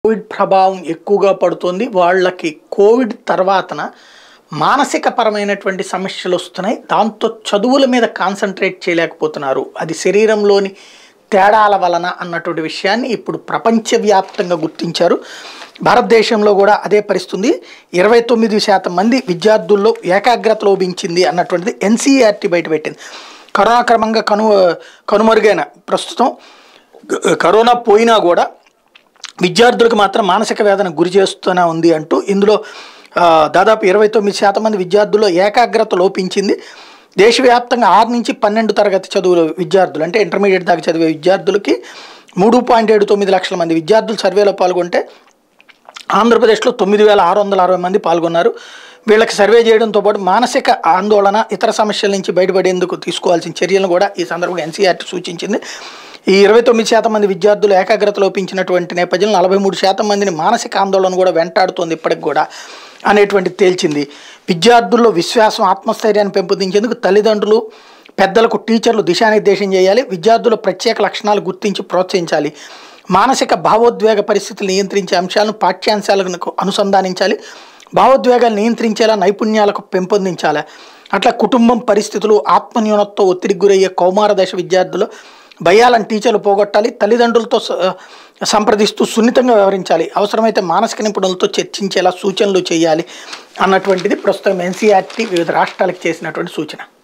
Covid ప్రభావం ఎక్కువగా పడుతుంది వాళ్ళకి కోవిడ్ తర్వాతన మానసిక పరమైనటువంటి సమస్యలు వస్తున్నాయి దాంతో చదువుల మీద కాన్సన్ట్రేట్ చేయలేకపోతున్నారు అది శరీరంలోని తేడాల వలన అన్నటువంటి విషయాన్ని ఇప్పుడు ప్రపంచవ్యాప్తంగా గుర్తించారు భారతదేశంలో కూడా అదే పరిస్థితుంది ఇరవై తొమ్మిది శాతం మంది విద్యార్థుల్లో ఏకాగ్రత లోపించింది అన్నటువంటిది ఎన్సీఆర్టీ బయటపెట్టింది కరోనా క్రమంగా కను కనుమరుగైన ప్రస్తుతం కరోనా పోయినా కూడా విద్యార్థులకు మాత్రం మానసిక వేదన గురి చేస్తూనే ఉంది అంటూ ఇందులో ఆ, దాదాపు ఇరవై తొమ్మిది శాతం మంది విద్యార్థుల్లో ఏకాగ్రత లోపించింది దేశవ్యాప్తంగా ఆరు నుంచి పన్నెండు తరగతి చదువుల విద్యార్థులు అంటే ఇంటర్మీడియట్ దాకా చదివే విద్యార్థులకి మూడు పాయింట్ ఏడు తొమ్మిది లక్షల మంది విద్యార్థులు సర్వేలో పాల్గొంటే ఆంధ్రప్రదేశ్లో తొమ్మిది వేల ఆరు వందల అరవై మంది పాల్గొన్నారు వీళ్ళకి సర్వే చేయడంతో పాటు మానసిక ఆందోళన ఇతర సమస్యల నుంచి బయటపడేందుకు తీసుకోవాల్సిన చర్యలను కూడా ఈ సందర్భంగా ఎన్సీఆర్టీ సూచించింది ఈ ఇరవై తొమ్మిది శాతం మంది విద్యార్థులు ఏకాగ్రత లోపించినటువంటి నేపథ్యంలో నలభై మూడు శాతం మందిని మానసిక ఆందోళన కూడా వెంటాడుతోంది ఇప్పటికి కూడా అనేటువంటిది తేల్చింది విద్యార్థుల్లో విశ్వాసం ఆత్మస్థైర్యాన్ని పెంపొందించేందుకు తల్లిదండ్రులు పెద్దలకు టీచర్లు దిశానిర్దేశం చేయాలి విద్యార్థుల ప్రత్యేక లక్షణాలు గుర్తించి ప్రోత్సహించాలి మానసిక భావోద్వేగ పరిస్థితులు నియంత్రించే అంశాలను పాఠ్యాంశాలకు అనుసంధానించాలి భావోద్వేగాలు నియంత్రించేలా నైపుణ్యాలకు పెంపొందించాలి అట్లా కుటుంబం పరిస్థితులు ఆత్మన్యూనతతో ఒత్తిడికి గురయ్యే కౌమార దశ విద్యార్థులు భయాలను టీచర్లు పోగొట్టాలి తల్లిదండ్రులతో స- సంప్రదిస్తూ సున్నితంగా వ్యవహరించాలి అవసరమైతే మానసిక నిపుణులతో చర్చించేలా సూచనలు చేయాలి అన్నటువంటిది ప్రస్తుతం ఎన్సీఆర్టీ వివిధ రాష్ట్రాలకు చేసినటువంటి సూచన